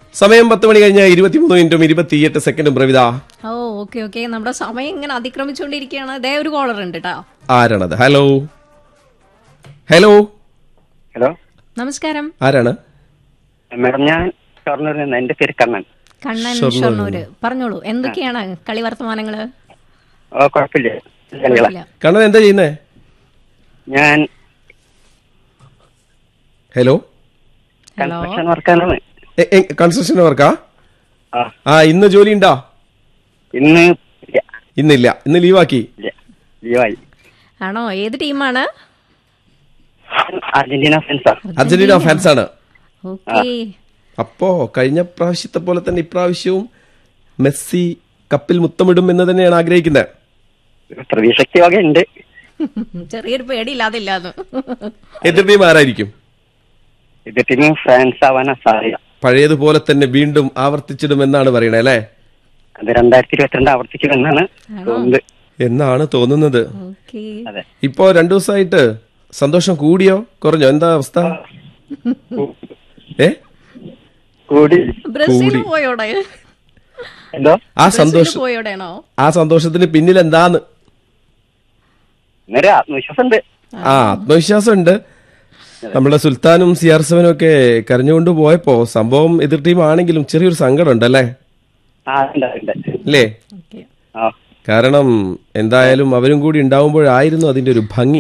സമയം പത്ത് മണി കഴിഞ്ഞ ഇരുപത്തിമൂന്ന് മിനിറ്റും ഇരുപത്തിയെട്ട് സെക്കൻഡും പ്രവിത ഓ ഓക്കെ ഓക്കെ നമ്മുടെ സമയം ഇങ്ങനെ അതിക്രമിച്ചുകൊണ്ടിരിക്കുകയാണ് ദേ ഒരു കോളർ ഉണ്ട് കേട്ടോ ആരാണത് ഹലോ ഹലോ ഹലോ നമസ്കാരം ആരാണ് മാഡം ഞാൻ ഷൊർണൂരിൽ നിന്ന് എന്റെ പേര് കണ്ണൻ കണ്ണൻ ഷൊർണൂർ. ഷൊർണൂര് പറഞ്ഞോളൂ എന്തൊക്കെയാണ് കളി വർത്തമാനങ്ങള് ഓ കുഴപ്പമില്ല കളികളാ കുഴപ്പമില്ല. കണ്ണൻ എന്താ ചെയ്യുന്നേ ഞാൻ ഹലോ ഹലോ കൺസ്ട്രക്ഷൻ വർക്കാണ് കൺസ്ട്രക്ഷൻ വർക്കാ ആ ആ ഇന്ന് ജോലി ഉണ്ടോ ഇന്ന് ഇല്ല ഇന്നില്ല ഇന്ന് ലീവാക്കി ഇല്ല ലീവായി ആണോ ഏത് ടീമാണ് അർജന്റീന ഫാൻസാ അർജന്റീന ഫാൻസ് ആണ് ഓക്കെ അപ്പോ കഴിഞ്ഞ പ്രാവശ്യത്തെ പോലെ തന്നെ ഇപ്രാവശ്യവും മെസ്സി കപ്പിൽ മുത്തമിടും എന്ന് തന്നെയാണ് ആഗ്രഹിക്കുന്നത് പ്രതീക്ഷയ്ക്ക് വക ഉണ്ട് ചെറിയൊരു പേടിയില്ലാതില്ലാന്ന് എതിർ ടീം ആരായിരിക്കും ഇത് ടീം ഫ്രാൻസ് ആവാനാ സാധ്യത പഴയതുപോലെ തന്നെ വീണ്ടും ആവർത്തിച്ചിടുമെന്നാണ് പറയണേ അല്ലേ അത് രണ്ടായിരത്തി ഇരുപത്തിരണ്ട് ആവർത്തിക്കുമെന്നാണ് തോന്നുന്നത് എന്നാണ് തോന്നുന്നത് ഓക്കെ അതെ ഇപ്പോ രണ്ടു ദിവസമായിട്ട് സന്തോഷം കൂടിയോ കുറഞ്ഞോ എന്താ അവസ്ഥ ഏ കൂടി ബ്രസീൽ കൂടി. പോയോടെ എന്തോ ആ ബ്രസീൽ സന്തോഷം പോയോടെയാണോ ആ സന്തോഷത്തിന് പിന്നിൽ എന്താന്ന് ഇന്നൊരു ആത്മവിശ്വാസം ഉണ്ട് ആ ആത്മവിശ്വാസം ഉണ്ട് നമ്മുടെ സുൽത്താനും സി ആർ സെവനും ഒക്കെ കരഞ്ഞുകൊണ്ട് പോയപ്പോ സംഭവം എതിർ ടീം ആണെങ്കിലും ചെറിയൊരു സങ്കടം ഉണ്ടല്ലേ ആ ഉണ്ട് ഉണ്ട് അല്ലേ ഓക്കെ ആ കാരണം എന്തായാലും അവരും കൂടി ഉണ്ടാവുമ്പോഴായിരുന്നു അതിന്റെ ഒരു ഭംഗി